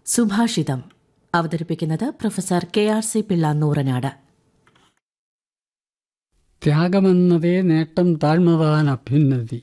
സുഭാഷിതം അവതരിപ്പിക്കുന്നത് professor K R C Pillai Nooranad ത്യാഗമെന്നതേ നേട്ടം താഴ്മതാൻ അഭ്യുന്നതി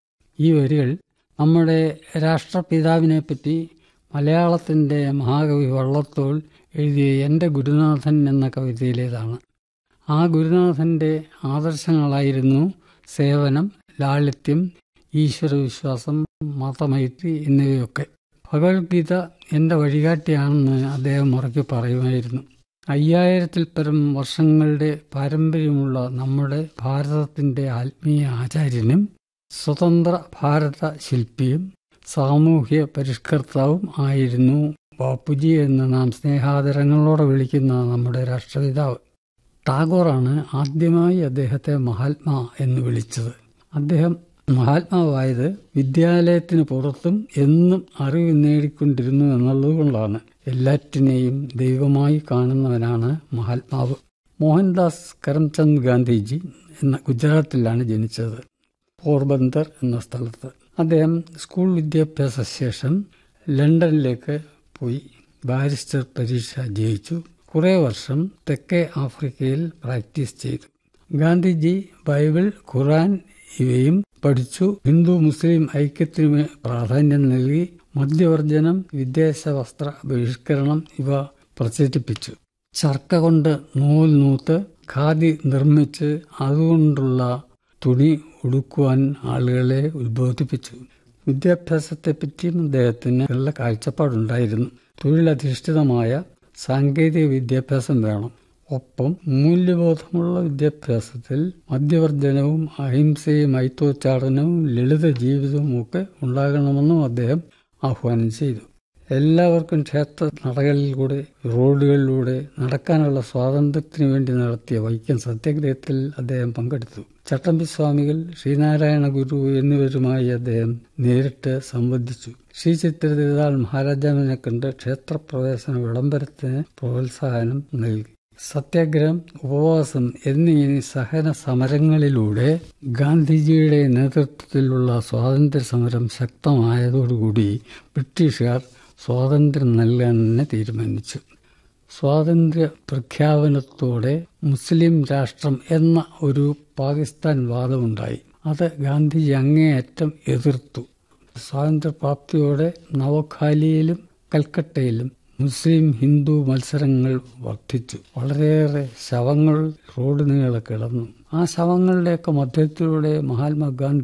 ഈ വരികൾ നമ്മുടെ രാഷ്ട്രപിതാവിനെപ്പറ്റി മലയാളത്തിൻ്റെ മഹാകവി വള്ളത്തോൾ എഴുതിയ എൻ്റെ ഗുരുനാഥൻ എന്ന കവിതയിലേതാണ് ആ ഗുരുനാഥൻ്റെ ആദർശങ്ങളായിരുന്നു സേവനം ലാളിത്യം ഈശ്വരവിശ്വാസം മതമൈത്രി എന്നിവയൊക്കെ ഭഗവത്ഗീത എൻ്റെ വഴികാട്ടിയാണെന്ന് അദ്ദേഹം ഉറക്കി പറയുമായിരുന്നു അയ്യായിരത്തിൽ പരം വർഷങ്ങളുടെ പാരമ്പര്യമുള്ള നമ്മുടെ ഭാരതത്തിൻ്റെ ആത്മീയ ആചാര്യനും സ്വതന്ത്ര ഭാരത ശില്പിയും സാമൂഹ്യ പരിഷ്കർത്താവും ആയിരുന്നു ബാപ്പുജി എന്ന് നാം സ്നേഹാദരങ്ങളോടെ വിളിക്കുന്ന നമ്മുടെ രാഷ്ട്രപിതാവ് ടാഗോറാണ് ആദ്യമായി അദ്ദേഹത്തെ മഹാത്മാ എന്ന് വിളിച്ചത് അദ്ദേഹം മഹാത്മാവായത് വിദ്യാലയത്തിന് പുറത്തും എന്നും അറിവ് നേടിക്കൊണ്ടിരുന്നു എന്നുള്ളതുകൊണ്ടാണ് എല്ലാറ്റിനെയും ദൈവമായി കാണുന്നവനാണ് മഹാത്മാവ് മോഹൻദാസ് കരംചന്ദ് ഗാന്ധിജി എന്ന ഗുജറാത്തിലാണ് ജനിച്ചത് പോർബന്ദർ എന്ന സ്ഥലത്ത് അദ്ദേഹം സ്കൂൾ വിദ്യാഭ്യാസ ശേഷം ലണ്ടനിലേക്ക് പോയി ബാരിസ്റ്റർ പരീക്ഷ ജയിച്ചു കുറേ വർഷം തെക്കേ ആഫ്രിക്കയിൽ പ്രാക്ടീസ് ചെയ്തു ഗാന്ധിജി ബൈബിൾ ഖുറാൻ ഇവയും പഠിച്ചു ഹിന്ദു മുസ്ലിം ഐക്യത്തിന് പ്രാധാന്യം നൽകി മദ്യവർജനം വിദേശ വസ്ത്ര ബഹിഷ്കരണം ഇവ പ്രചരിപ്പിച്ചു ചർക്ക കൊണ്ട് നൂൽ നൂത്ത് ഖാദി നിർമ്മിച്ച് അതുകൊണ്ടുള്ള തുണി ഉടുക്കുവാൻ ആളുകളെ ഉത്ബോധിപ്പിച്ചു വിദ്യാഭ്യാസത്തെപ്പറ്റിയും അദ്ദേഹത്തിന് നല്ല കാഴ്ചപ്പാടുണ്ടായിരുന്നു തൊഴിലധിഷ്ഠിതമായ സാങ്കേതിക വിദ്യാഭ്യാസം വേണം ഒപ്പം മൂല്യബോധമുള്ള വിദ്യാഭ്യാസത്തിൽ മദ്യവർജനവും അഹിംസയും ഐത്തോച്ചാടനവും ലളിത ജീവിതവും ഒക്കെ ഉണ്ടാകണമെന്നും അദ്ദേഹം ആഹ്വാനം ചെയ്തു എല്ലാവർക്കും ക്ഷേത്ര നടകളിലൂടെ റോഡുകളിലൂടെ നടക്കാനുള്ള സ്വാതന്ത്ര്യത്തിനു വേണ്ടി നടത്തിയ വൈക്കം സത്യാഗ്രഹത്തിൽ അദ്ദേഹം പങ്കെടുത്തു ചട്ടമ്പി സ്വാമികൾ ശ്രീനാരായണ ഗുരു എന്നിവരുമായി അദ്ദേഹം നേരിട്ട് സംബന്ധിച്ചു ശ്രീ ചിത്രതിരുതാൾ മഹാരാജാവിനെ കണ്ട് ക്ഷേത്രപ്രവേശന വിളംബരത്തിന് പ്രോത്സാഹനം നൽകി സത്യാഗ്രഹം ഉപവാസം എന്നീ സഹന സമരങ്ങളിലൂടെ ഗാന്ധിജിയുടെ നേതൃത്വത്തിലുള്ള സ്വാതന്ത്ര്യ സമരം ശക്തമായതോടുകൂടി ബ്രിട്ടീഷുകാർ സ്വാതന്ത്ര്യം നൽകാൻ തന്നെ തീരുമാനിച്ചു സ്വാതന്ത്ര്യ പ്രഖ്യാപനത്തോടെ മുസ്ലിം രാഷ്ട്രം എന്ന ഒരു പാകിസ്ഥാൻ വാദമുണ്ടായി അത് ഗാന്ധിജി അങ്ങേയറ്റം എതിർത്തു സ്വാതന്ത്ര്യപ്രാപ്തിയോടെ നവഖാലിയിലും കൽക്കട്ടയിലും മുസ്ലിം ഹിന്ദു മത്സരങ്ങൾ വർദ്ധിച്ചു വളരെയേറെ ശവങ്ങൾ റോഡ് നീളെ കിടന്നു ആ ശവങ്ങളുടെയൊക്കെ മധ്യത്തിലൂടെ മഹാത്മാഗാന്ധി